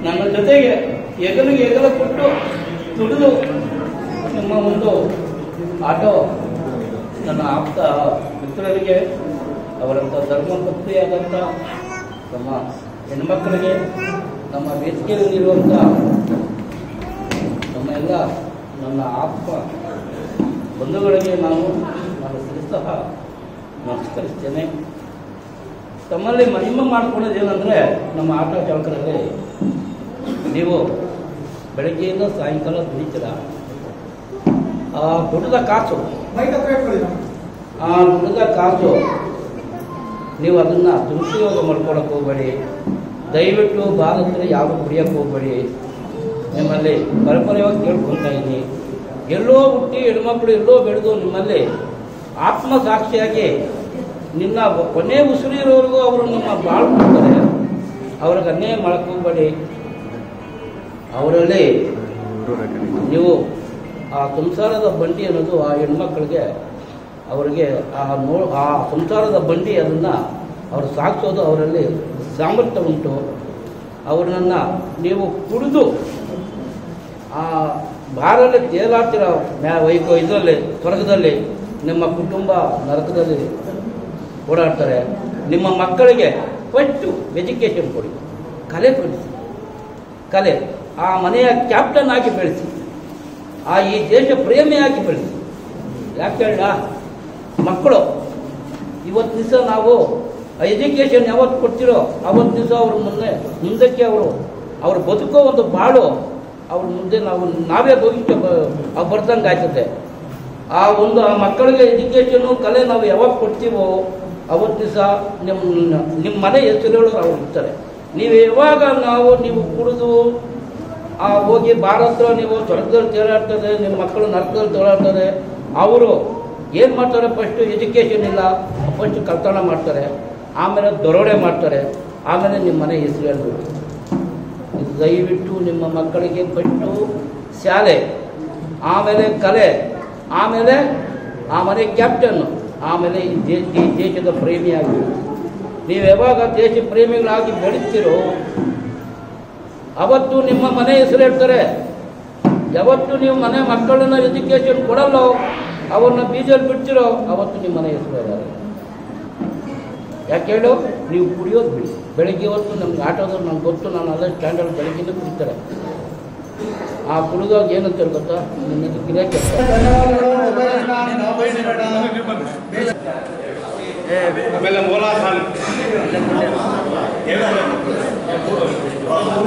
ನನ್ನ ಜೊತೆಗೆ ಹೆಗಲಿಗೆ ಹೆಗಲ ಕೊಟ್ಟು ದುಡಿದು ನಿಮ್ಮ ಒಂದು ಆಟೋ ನನ್ನ ಆಪ್ತ ಮಿತ್ರರಿಗೆ ಅವರಂಥ ಧರ್ಮಪತ್ನಿಯಾದಂಥ ನಮ್ಮ ಹೆಣ್ಮಕ್ಕಳಿಗೆ ನಮ್ಮ ವೇದಿಕೆಯಲ್ಲಿರುವಂಥ ನಮ್ಮ ಎಲ್ಲ ನನ್ನ ಆತ್ಮ ಬಂಧುಗಳಿಗೆ ನಾನು ನಾನು ಸಹ ನಮಸ್ಕರಿಸ್ತೇನೆ ತಮ್ಮಲ್ಲಿ ಮಹಿಮ ಮಾಡ್ಕೊಳ್ಳೋದು ಏನಂದರೆ ನಮ್ಮ ಆಟೋ ಚಾಲಕರಲ್ಲಿ ನೀವು ಬೆಳಗ್ಗೆಯಿಂದ ಸಾಯಂಕಾಲ ದುಡಿತೀರ ಆ ದುಡಿದ ಕಾಸು ಆ ದುಡಿದ ಕಾಸು ನೀವು ಅದನ್ನು ದುರುಪಯೋಗ ಮಾಡ್ಕೊಳಕ್ಕೆ ಹೋಗಬೇಡಿ ದಯವಿಟ್ಟು ಬಾಲಕರು ಯಾವ ಕುಡಿಯೋಕ್ಕೆ ಹೋಗಬೇಡಿ ನಿಮ್ಮಲ್ಲಿ ಪರಪರೆಯಾಗಿ ಕೇಳ್ಕೊತಾ ಇದ್ದೀನಿ ಎಲ್ಲೋ ಹುಟ್ಟಿ ಹೆಣ್ಮಕ್ಳು ಎಲ್ಲೋ ಬೆಳೆದು ನಿಮ್ಮಲ್ಲಿ ಆತ್ಮಸಾಕ್ಷಿಯಾಗಿ ನಿನ್ನ ಕೊನೆ ಉಸಿರಿರೋವರೆಗೂ ಅವರು ನಿಮ್ಮ ಬಾಳ್ಕೊಳ್ತಾರೆ ಅವ್ರಿಗೆ ಅನ್ಯಾಯ ಮಾಡಕ್ಕೆ ಹೋಗಬೇಡಿ ಅವರಲ್ಲಿ ನೀವು ಆ ಸಂಸಾರದ ಬಂಡಿ ಅನ್ನೋದು ಆ ಹೆಣ್ಮಕ್ಳಿಗೆ ಅವರಿಗೆ ಆ ನೋ ಆ ಸಂಸಾರದ ಬಂಡಿ ಅದನ್ನು ಅವ್ರು ಸಾಗಿಸೋದು ಅವರಲ್ಲಿ ಸಾಮರ್ಥ್ಯ ಉಂಟು ಅವ್ರನ್ನ ನೀವು ಕುಡಿದು ಆ ಭಾರಲ್ಲಿ ತೇಲಾಡ್ತಿರೋ ಮ್ಯಾ ವೈಕೋ ಇದರಲ್ಲಿ ಸ್ವರ್ಗದಲ್ಲಿ ನಿಮ್ಮ ಕುಟುಂಬ ನರಕದಲ್ಲಿ ಓಡಾಡ್ತಾರೆ ನಿಮ್ಮ ಮಕ್ಕಳಿಗೆ ಫಸ್ಟು ಎಜುಕೇಷನ್ ಕೊಡಿ ಕಲೆ ಕಲಿಸಿ ಕಲೆ ಆ ಮನೆಯ ಕ್ಯಾಪ್ಟನ್ ಆಗಿ ಬೆಳೆಸಿ ಆ ಈ ದೇಶ ಪ್ರೇಮಿಯಾಗಿ ಬೆಳೆಸಿ ಯಾಕೆ ಹೇಳ ಮಕ್ಕಳು ಇವತ್ತು ದಿವಸ ನಾವು ಎಜುಕೇಷನ್ ಯಾವತ್ತು ಕೊಡ್ತಿರೋ ಅವತ್ತು ದಿವಸ ಅವ್ರ ಮುಂದೆ ಮುಂದಕ್ಕೆ ಅವರು ಅವ್ರು ಬದುಕೋ ಒಂದು ಬಾಳು ಅವ್ರ ಮುಂದೆ ನಾವು ನಾವೇ ಭವಿಷ್ಯ ಬ- ಬರ್ದಂಗೆ ಆಯ್ತದೆ ಆ ಒಂದು ಆ ಮಕ್ಕಳಿಗೆ ಎಜುಕೇಷನು ಕಲೆ ನಾವು ಯಾವಾಗ ಕೊಡ್ತೀವೋ ಅವತ್ತು ದಿವಸ ನಿಮ್ಮ ನಿಮ್ಮ ಮನೆ ಹೆಸರುಗಳು ಅವ್ರು ಇರ್ತಾರೆ ನೀವು ಯಾವಾಗ ನಾವು ನೀವು ಕುಡಿದು ಆ ಹೋಗಿ ಭಾರತ ನೀವು ಸ್ವರ್ಗದಲ್ಲಿ ತೇಲಾಡ್ತದೆ ನಿಮ್ಮ ಮಕ್ಕಳು ನರಕದಲ್ಲಿ ತೇಲಾಡ್ತಾರೆ ಅವರು ಏನು ಮಾಡ್ತಾರೆ ಫಸ್ಟು ಎಜುಕೇಷನ್ ಇಲ್ಲ ಫಸ್ಟ್ ಕಳ್ತನ ಮಾಡ್ತಾರೆ ಆಮೇಲೆ ದರೋಡೆ ಮಾಡ್ತಾರೆ ಆಮೇಲೆ ನಿಮ್ಮ ಮನೆ ಹೆಸರು ಹೇಳ್ಬೋದು ಇದು ದಯವಿಟ್ಟು ನಿಮ್ಮ ಮಕ್ಕಳಿಗೆ ಫಸ್ಟು ಶಾಲೆ ಆಮೇಲೆ ಕಲೆ ಆಮೇಲೆ ಆ ಮನೆ ಕ್ಯಾಪ್ಟನ್ ಆಮೇಲೆ ಈ ದೇ- ಈ ದೇಶದ ಪ್ರೇಮಿಯಾಗಿ ನೀವು ಯಾವಾಗ ದೇಶ ಪ್ರೇಮಿಗಳಾಗಿ ಬೆಳೀತೀರೋ ಅವತ್ತು ನಿಮ್ಮ ಮನೆ ಹೆಸರು ಹೇಳ್ತಾರೆ ಯಾವತ್ತು ನೀವು ಮನೆ ಮಕ್ಕಳನ್ನ ಎಜುಕೇಶನ್ ಕೊಡಲ್ಲೋ ಅವ್ರನ್ನ ಬೀಜಲ್ಲಿ ಬಿಡ್ತಿರೋ ಅವತ್ತು ನಿಮ್ಮ ಮನೆ ಹೆಸರು ಹೇಳಲ್ಲ ಯಾಕೆ ಹೇಳು ನೀವು ಕುಡಿಯೋದು ಬಿಡಿ ಬೆಳಿಗ್ಗೆ ಹೊತ್ತು ನಮ್ಗೆ ಆಟೋದವ್ರು ನಂಗೆ ಗೊತ್ತು ನಾನು ಅಲ್ಲೇ ಸ್ಟ್ಯಾಂಡಲ್ಲಿ ಬೆಳಗ್ಗೆನೇ ಕುಡಿತಾರೆ ಆ ಕುಡಿದಾಗ ಏನಂತಾರೆ ಗೊತ್ತಾ ನಿನ್ನ ಗಿರಾಕಿ ಆಮೇಲೆ ಮೂಲ ಸಾಲು